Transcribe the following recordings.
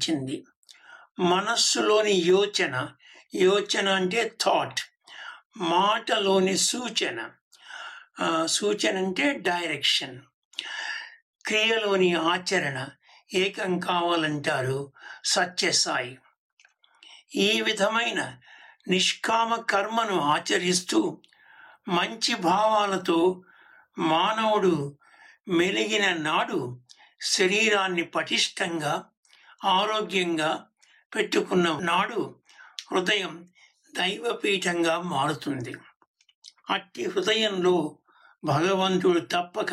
ప్రకటించింది మనస్సులోని యోచన యోచన అంటే థాట్ మాటలోని సూచన ఆ, సూచన అంటే డైరెక్షన్ క్రియలోని ఆచరణ ఏకం కావాలంటారు సత్యసాయి ఈ విధమైన నిష్కామ కర్మను ఆచరిస్తూ మంచి భావాలతో మానవుడు మెలిగిన నాడు శరీరాన్ని పటిష్టంగా ఆరోగ్యంగా పెట్టుకున్న నాడు హృదయం దైవపీఠంగా మారుతుంది అట్టి హృదయంలో భగవంతుడు తప్పక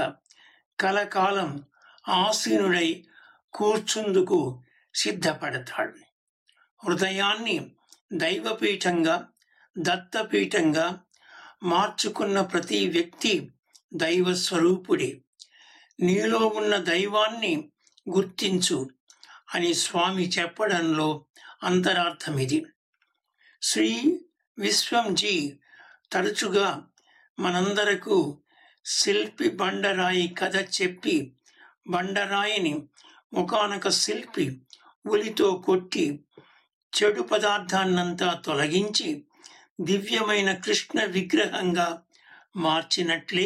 కలకాలం ఆసీనుడై కూర్చుందుకు సిద్ధపడతాడు హృదయాన్ని దైవపీఠంగా దత్తపీఠంగా మార్చుకున్న ప్రతి వ్యక్తి దైవ స్వరూపుడే నీలో ఉన్న దైవాన్ని గుర్తించు అని స్వామి చెప్పడంలో అంతరార్థం ఇది శ్రీ విశ్వంజీ తరచుగా మనందరకు శిల్పి బండరాయి కథ చెప్పి బండరాయిని ముఖానక శిల్పి ఉలితో కొట్టి చెడు పదార్థాన్నంతా తొలగించి దివ్యమైన కృష్ణ విగ్రహంగా మార్చినట్లే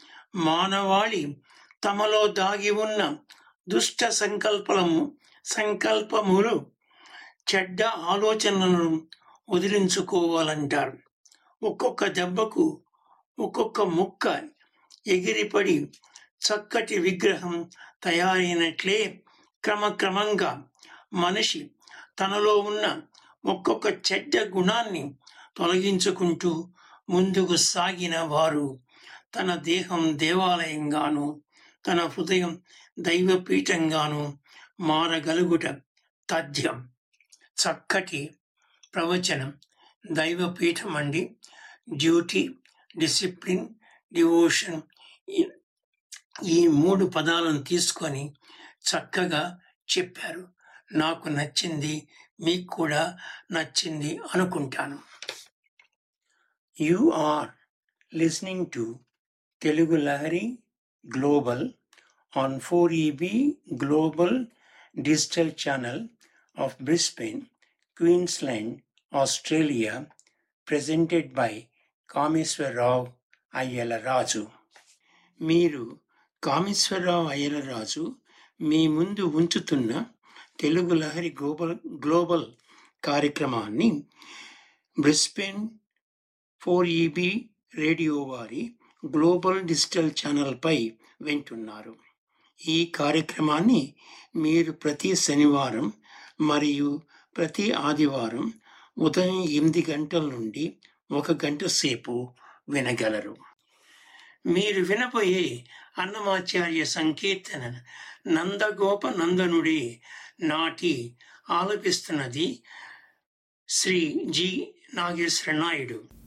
మానవాళి తమలో దాగి ఉన్న దుష్ట సంకల్పము సంకల్పములు చెడ్డ ఆలోచనలను వదిలించుకోవాలంటారు ఒక్కొక్క దెబ్బకు ఒక్కొక్క ముక్క ఎగిరిపడి చక్కటి విగ్రహం తయారైనట్లే క్రమక్రమంగా మనిషి తనలో ఉన్న ఒక్కొక్క చెడ్డ గుణాన్ని తొలగించుకుంటూ ముందుకు సాగిన వారు తన దేహం దేవాలయంగాను తన హృదయం దైవపీఠంగాను మారగలుగుట తథ్యం చక్కటి ప్రవచనం దైవపీఠం అండి డ్యూటీ డిసిప్లిన్ డివోషన్ ఈ- ఈ మూడు పదాలను తీసుకొని చక్కగా చెప్పారు నాకు నచ్చింది మీకు కూడా నచ్చింది అనుకుంటాను you are listening to Telugu Lahari global on four EB global digital channel of Brisbane Queensland Australia presented by Kameswararao Ayyala Raju మీరు కామేశ్వరరావు అయ్యల రాజు మీ ముందు ఉంచుతున్న తెలుగు లహరి గ్లోబల్ గ్లోబల్ కార్యక్రమాన్ని బ్రిస్బెన్ ఫోర్ ఈబీ రేడియో వారి గ్లోబల్ డిజిటల్ ఛానల్పై వింటున్నారు ఈ కార్యక్రమాన్ని మీరు ప్రతి శనివారం మరియు ప్రతి ఆదివారం ఉదయం ఎనిమిది గంటల నుండి ఒక గంట సేపు వినగలరు మీరు వినబోయే అన్నమాచార్య సంకీర్తన నందగోప నందనుడి నాటి ఆలపిస్తున్నది శ్రీ జి నాగేశ్వర నాయుడు